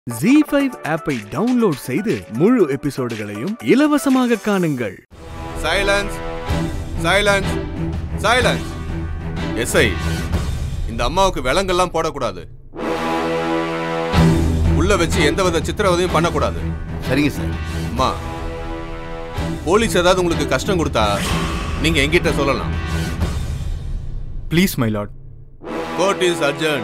G five ஆப்பை download செய்து முழு எபிசோடுகளையும் இலவசமாக காணுங்கள் சைலன்ஸ் சைலன்ஸ் சைலன்ஸ் எஸ்ஐ இந்த அம்மாவுக்கு விலங்கெல்லாம் போடக்கூடாது உள்ள வச்சு எந்தவித சித்திரவதையும் பண்ணக்கூடாது சரிங்க சார் அம்மா போலீஸ் ஏதாவது உங்களுக்கு கஷ்டம் கொடுத்தா நீங்க எங்கிட்ட சொல்லலாம் please my lord court is urgent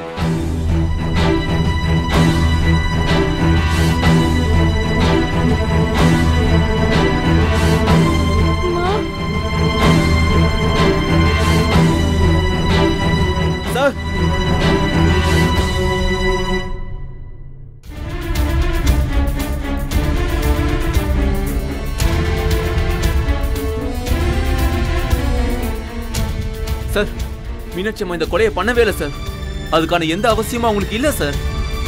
sir sir Meenakshi அம்மா இந்த கொலையை பண்ணவே இல்லை சார் அதுக்கான எந்த அவசியமும் அவங்களுக்கு இல்லை சார்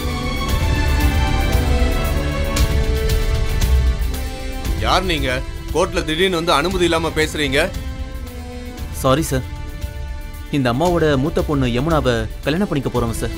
யார் நீங்க கோர்ட்ல திடீர்னு வந்து அனுமதி இல்லாம பேசுறீங்க சாரி சார் இந்த அம்மாவோட மூத்த பொண்ணு யமுனாவை கல்யாணம் பண்ணிக்க போறோம் சார்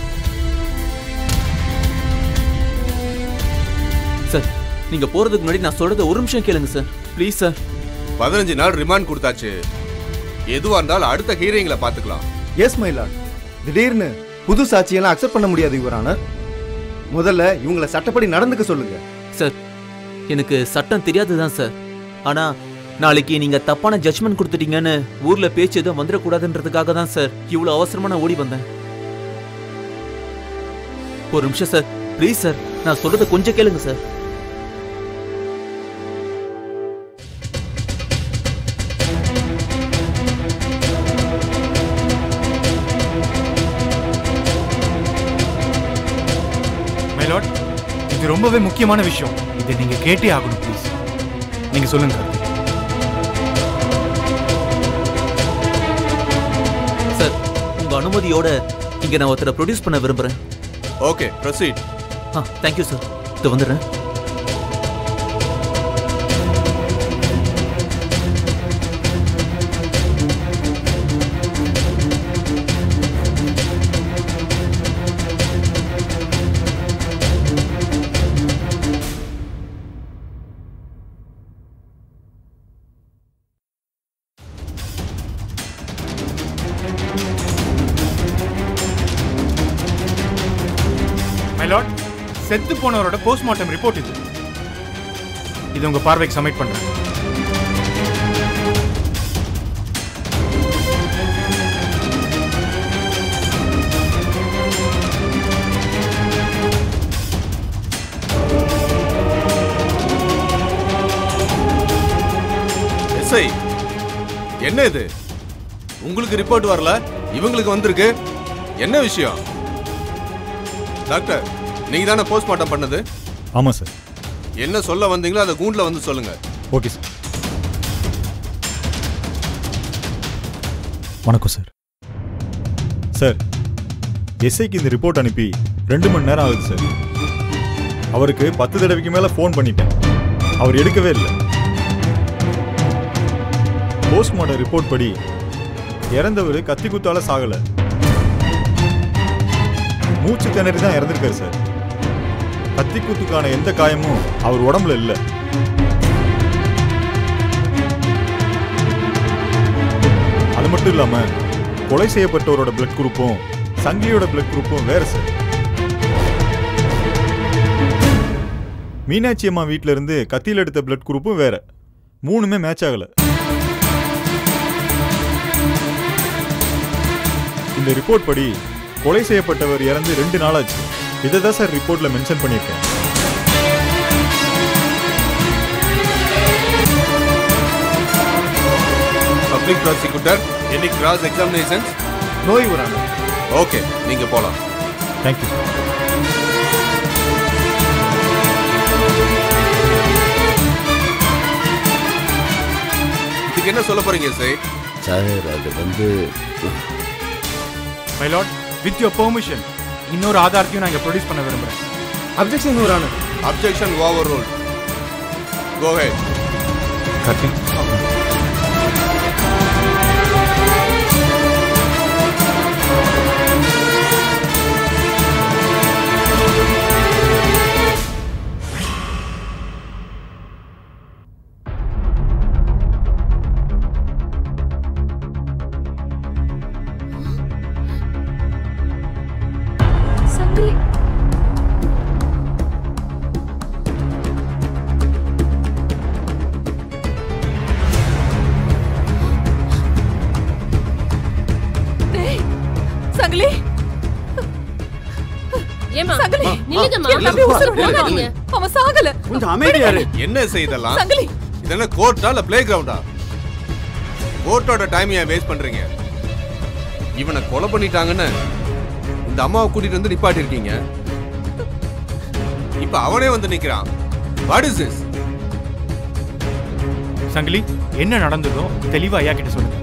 சார் நீங்க போறதுக்கு முன்னாடி நான் சொல்றத ஒரு நிமிஷம் கேளுங்க சார் ப்ளீஸ் சார் பதினஞ்சு நாள் ரிமாண்ட் கொடுத்தாச்சு எதுவா இருந்தாலும் அடுத்த ஹீரிங்ல பாத்துக்கலாம் எஸ் மை லார்ட் திடீர்னு புது சாட்சியெல்லாம் அக்செப்ட் பண்ண முடியாது யுவரான முதல்ல இவங்களை சட்டப்படி நடந்துக்க சொல்லுங்க சார் எனக்கு சட்டம் தெரியாதுதான் சார் ஆனா நாளைக்கு நீங்க தப்பான ஜட்ஜ்மெண்ட் கொடுத்துட்டீங்கன்னு ஊர்ல பேச்சு எதுவும் வந்துடக்கூடாதுன்றதுக்காக தான் சார் இவ்வளவு அவசரமா நான் ஓடி வந்தேன் ஒரு நிமிஷம் சார் ப்ளீஸ் சார் நான் சொல்றத கொஞ்சம் கேளுங்க சார் மை லார்ட் இது ரொம்பவே முக்கியமான விஷயம் இதை நீங்க கேட்டே ஆகணும் ப்ளீஸ் நீங்க சொல்லுங்க சார் உங்க அனுமதியோட இங்க நான் ஒருத்தரை ப்ரொடியூஸ் பண்ண விரும்புறேன் ஓகே ப்ரொசீட் ஆ தேங்க்யூ சார் இது வந்துடுறேன் மை லார்ட் செத்து போனவரோட போஸ்ட்மார்ட்டம் ரிப்போர்ட் இது இது உங்க பார்வைக்கு சப்மிட் பண்றேன் எஸ்ஐ என்ன இது உங்களுக்கு ரிப்போர்ட் வரல இவங்களுக்கு வந்திருக்கு என்ன விஷயம் டாக்டர் நீங்க தானே போஸ்ட்மார்ட்டம் பண்ணது ஆமாம் சார் என்ன சொல்ல வந்தீங்களோ அதை கூண்டில் வந்து சொல்லுங்க ஓகே சார் வணக்கம் சார் சார் எஸ்ஐக்கு இந்த ரிப்போர்ட் அனுப்பி ரெண்டு மணி நேரம் ஆகுது சார் அவருக்கு பத்து தடவைக்கு மேலே ஃபோன் பண்ணிட்டேன் அவர் எடுக்கவே இல்லை போஸ்ட்மார்ட்டம் ரிப்போர்ட் படி இறந்தவர் கத்தி குத்தால சாகலை மூச்சு திணறி தான் இறந்திருக்காரு சார் கத்தி குத்துக்கான எந்த காயமும் அவர் உடம்புல இல்லை அது மட்டும் இல்லாம கொலை செய்யப்பட்டவரோட பிளட் குரூப்பும் சங்கிலியோட பிளட் குரூப்பும் வேற சார் மீனாட்சி அம்மா வீட்ல இருந்து கத்தியில் எடுத்த பிளட் குரூப்பும் வேற மூணுமே மேட்ச் ஆகல இந்த ரிப்போர்ட் படி கொலை செய்யப்பட்டவர் இறந்து ரெண்டு நாளாச்சு இதை தான் சார் ரிப்போர்ட்ல மென்ஷன் பண்ணியிருக்கேன் public prosecutor any cross examinations no your honour okay நீங்க போலாம் தேங்க்யூ சார் இதுக்கு என்ன சொல்ல போறீங்க எஸ்ஐ சார் அது வந்து my lord with your permission இன்னொரு ஆதாரத்தையும் நான் இங்க ப்ரொடியூஸ் பண்ண விரும்புறேன் objection your honour objection overrule go ahead cutting விடுங்கம்மா என் தம்பி உசுரை விடுங்க. போகாதீங்க. அவன் சாகல கொஞ்சம் அமைதியாரு என்ன செய்தெல்லாம் சங்கிலி இதென்ன கோர்ட்டா இல்ல பிளே கிரவுண்டா கோர்ட்டோட டைம் ஏன் வேஸ்ட் பண்றீங்க இவனை கொலை பண்ணிட்டாங்கன்னு இந்த அம்மாவை கூட்டிட்டு வந்து நிப்பாட்டி இருக்கீங்க இப்ப அவனே வந்து நிக்கிறான் வாட் இஸ் திஸ் சங்கிலி என்ன நடந்ததோ தெளிவா ஐயா கிட்ட சொல்லுங்க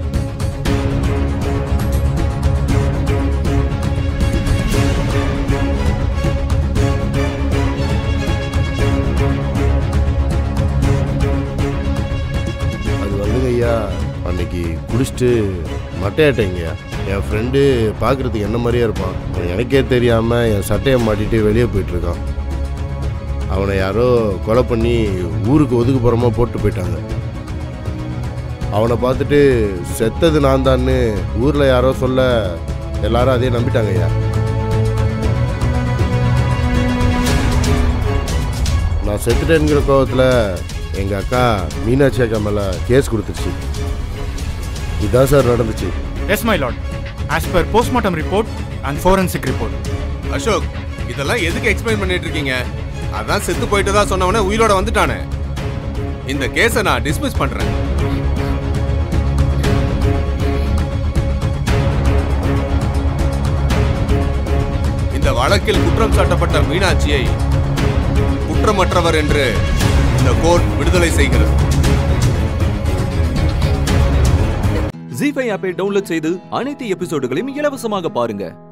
அது வந்துங்க ஐயா அன்னைக்கு குடிச்சிட்டு மட்டையாட்டேங்கய்யா என் ஃப்ரெண்டு பார்க்குறதுக்கு என்ன மாதிரியே இருப்பான் அவன் எனக்கே தெரியாமல் என் சட்டையை மாட்டிட்டு வெளியே போயிட்டுருக்கான் அவனை யாரோ கொலை பண்ணி ஊருக்கு ஒதுக்குப்புறமா போட்டு போயிட்டாங்க அவனை பார்த்துட்டு செத்தது நான் தான்னு ஊரில் யாரோ சொல்ல எல்லாரும் அதே நம்பிட்டாங்க ஐயா நான் செத்துட்டேங்கிற கோவத்தில் எங்கள் அக்கா மீனாட்சி அக்கா மேலே கேஸ் கொடுத்துருச்சு இதுதான் சார் நடந்துச்சு yes my lord as per postmortem report and forensic report Ashok இதெல்லாம் எதுக்கு எக்ஸ்பிளைன் பண்ணிட்டு இருக்கீங்க அதான் செத்து போயிட்டு தான் சொன்னவனே உயிரோட வந்துட்டானே இந்த கேஸை நான் டிஸ்மிஸ் பண்றேன் இந்த வழக்கில் குற்றம் சாட்டப்பட்ட மீனாட்சியை குற்றமற்றவர் என்று இந்த கோர்ட் விடுதலை செய்கிறது ஜி ஃபைவ் ஆப்பை டவுன்லோட் செய்து அனைத்து எபிசோடுகளையும் இலவசமாக பாருங்க